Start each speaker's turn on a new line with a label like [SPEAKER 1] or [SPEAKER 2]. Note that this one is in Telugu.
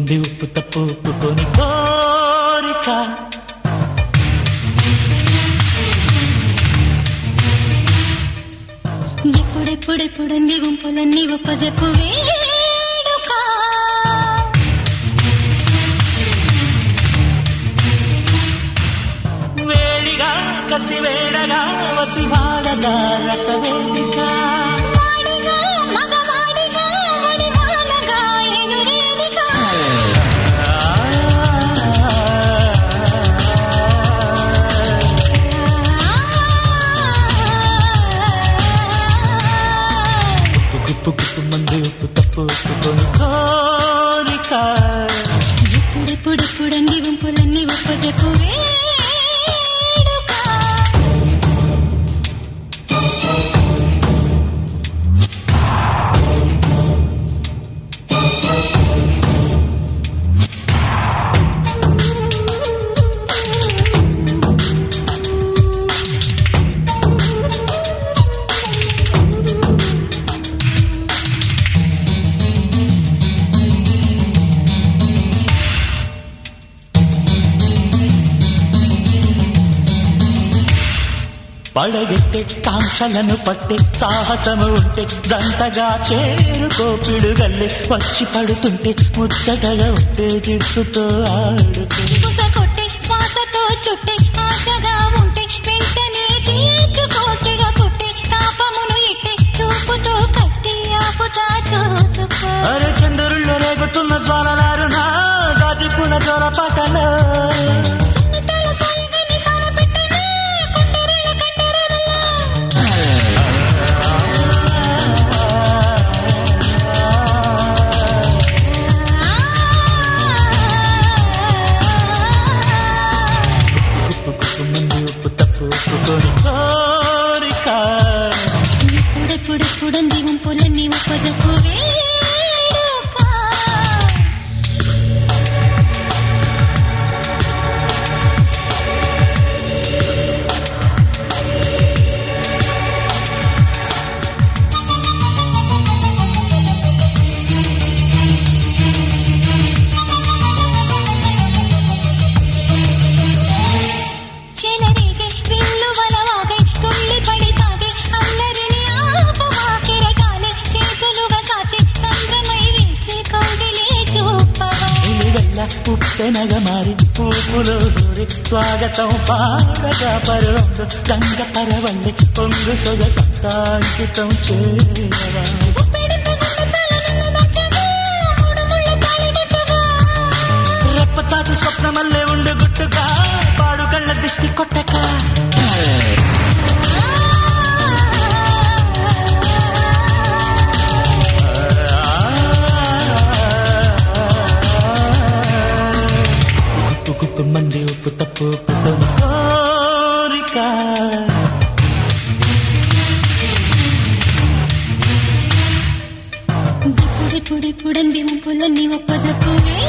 [SPEAKER 1] మంది ఉప్పు తప్పు ఒప్పుకొని కోరిక
[SPEAKER 2] ఎప్పుడెప్పుడెప్పుడంది గుంపులన్నీ ఒప్పజెప్పు వేడుక
[SPEAKER 1] వేడిగా కసి వేడగా వసివాడగా రసవేదిక
[SPEAKER 2] వాడిగా మగవాడిగా ముడిమాలగా ఎదురేదిగా
[SPEAKER 1] గుప్పు గుప్పు మంది ఉప్పు తప్పు ఒప్పుకొని కోరిక
[SPEAKER 2] ఎప్పుడెప్పుడెప్పుడంది గుంపులన్నీ ఒప్పజెప్పు వేడుక
[SPEAKER 1] పడగెత్తే కాంక్షలను పట్టే సాహసము ఉంటే దంటగా చేరుకో పిడుగల్లే వచ్చి పడుతుంటే ముచ్చటగా ఉంటే జిత్తుతో ఆడుకో
[SPEAKER 2] పుస కొట్టే శ్వాసతో చుట్టే ఆశగా ఉంటే వెంటనే తీర్చుకోసిగ పుట్టే తాపమును ఇట్టే చూపుతో కట్టి ఆపుతా చూసుకో
[SPEAKER 1] అరే చంద్రుల్లో రేగుతున్న జ్వాలలారునా గాజుకున్న జ్వర పటలో
[SPEAKER 2] సున్నితాల సాయగాన్ని సానపెట్టనే కొండరెళ్ళ కండరెళ్ళ
[SPEAKER 1] ఉప్పు కుప్పు మంది ఉప్పు తప్పు ఒప్పుకొని కోరిక
[SPEAKER 2] ఎప్పుడెప్పుడెప్పుడంది వంపులన్నీ ఒప్పజెప్పు వేడుక చెలరేగే విల్లువలవాగే తుళ్ళిపడి సాగే అల్లరిని ఆపమాకిరగానే చేతులుగా సాచి సంద్రమై వీచి కౌగిలే చూపవా
[SPEAKER 1] నిలువెల్ల ఉప్పెనగ మారి పూపులో దూరి స్వాగతం పాడగా పరువందు గంగ పరవల్లి పొంగు సొగ సత్తాంకితం చేరవా
[SPEAKER 2] ఉప్పెడుతూ గుండె చాల నిన్ను నచ్చగా మూడు ముళ్ళు తాళిబట్టుగా
[SPEAKER 1] రెప్పచాటు స్వప్నమల్లే ఉండు గుట్టుగా పాడు కళ్ళ దిష్టి కొట్టక ఉప్పు కుప్పు మంది ఉప్పు తప్పు ఒప్పుకొని కోరిక
[SPEAKER 2] ఇప్పుడిప్పుడిప్పుడంది వంపులన్నీ ఒప్పజెప్పు వేడుక